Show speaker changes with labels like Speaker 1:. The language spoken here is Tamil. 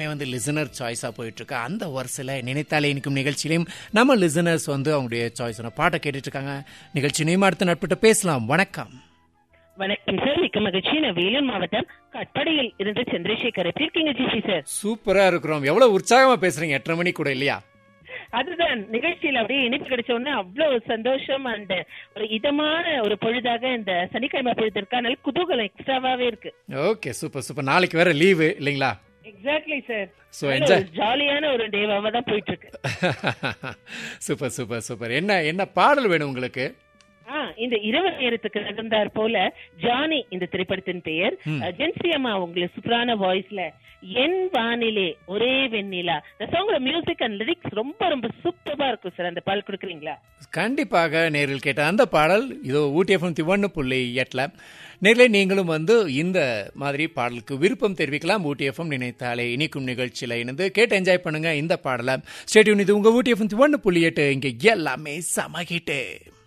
Speaker 1: வந்து லிசனர் சாய்ஸா போயிட்டு இருக்கு அந்த வரிசையில் நினைத்தாலே இனிக்கும் நிகழ்ச்சியிலையும் நம்ம லிசனர்ஸ் வந்து அவங்களுடைய சாய்ஸ் பாட்டை கேட்டுட்டு இருக்காங்க நிகழ்ச்சி நேம் அடுத்த நட்பிட்ட பேசலாம் வணக்கம்
Speaker 2: வணக்கம் சார் மிக்க மகிழ்ச்சி நான் வேலூர் மாவட்டம் கட்படையில் இருந்து சந்திரசேகர் எப்படி இருக்கீங்க ஜிசி சார்
Speaker 1: சூப்பரா இருக்கிறோம் எவ்வளவு உற்சாகமா பேசுறீங்க எட்டரை மணி கூட இல்லையா
Speaker 2: அதுதான் நிகழ்ச்சியில அப்படியே இனிப்பு கிடைச்ச உடனே அவ்வளவு சந்தோஷம் அண்ட் ஒரு இதமான ஒரு பொழுதாக இந்த சனிக்கிழமை பொழுது இருக்கா நல்ல குதூகலம் எக்ஸ்ட்ராவாவே இருக்கு
Speaker 1: ஓகே சூப்பர் சூப்பர் நாளைக்கு வேற லீவு இல்லைங்களா
Speaker 2: எக்ஸாக்ட்லி சார்
Speaker 1: So, enjoy.
Speaker 2: ஜாலியான ஒரு டேவாவா தான் போயிட்டு இருக்கு
Speaker 1: சூப்பர் சூப்பர் சூப்பர் என்ன என்ன பாடல் வேணும் உங்களுக்கு
Speaker 2: ஆ, இந்த இரவு நேரத்துக்கு நடந்தார் போல ஜானி இந்த திரைப்படத்தின் பெயர் ஜென்சி அம்மா உங்களுக்கு சூப்பரான வாய்ஸ்ல என் வானிலே ஒரே வெண்ணிலா இந்த சாங்கோட மியூசிக் அண்ட் லிரிக்ஸ் ரொம்ப ரொம்ப சூப்பரா இருக்கும் சார் அந்த பால் கொடுக்குறீங்களா
Speaker 1: கண்டிப்பாக நேரில் கேட்ட அந்த பாடல் இதோ ஊட்டி எஃப்எம் ஒன்று புள்ளி எட்டில் நேரில் நீங்களும் வந்து இந்த மாதிரி பாடலுக்கு விருப்பம் தெரிவிக்கலாம் ஊட்டி எஃப்எம் நினைத்தாலே இனிக்கும் நிகழ்ச்சியில் இணைந்து கேட்டு என்ஜாய் பண்ணுங்க இந்த பாடலை ஸ்டேடியூன் இது உங்க ஊட்டி எஃப்எம் ஒன்று புள்ளி எட்டு இங்கே எல்லாமே சமகிட்டு